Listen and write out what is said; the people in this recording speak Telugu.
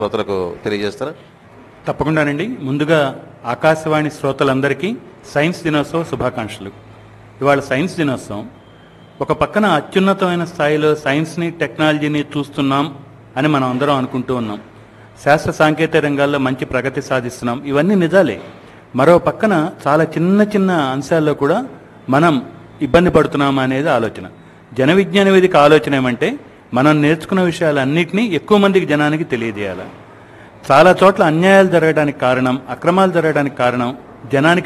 శ్రోతలకు తెలియజేస్తారా తప్పకుండానండి ముందుగా ఆకాశవాణి శ్రోతలందరికీ సైన్స్ దినోత్సవ శుభాకాంక్షలు ఇవాళ సైన్స్ దినోత్సవం ఒక పక్కన అత్యున్నతమైన స్థాయిలో సైన్స్ని టెక్నాలజీని చూస్తున్నాం అని మనం అందరం అనుకుంటూ ఉన్నాం శాస్త్ర సాంకేతిక రంగాల్లో మంచి ప్రగతి సాధిస్తున్నాం ఇవన్నీ నిజాలే మరో పక్కన చాలా చిన్న చిన్న అంశాల్లో కూడా మనం ఇబ్బంది పడుతున్నాం అనేది ఆలోచన జన విజ్ఞాన వేదిక ఆలోచన ఏమంటే మనం నేర్చుకున్న విషయాలన్నింటినీ ఎక్కువ మందికి జనానికి తెలియజేయాలి చాలా చోట్ల అన్యాయాలు జరగడానికి కారణం అక్రమాలు జరగడానికి కారణం జనానికి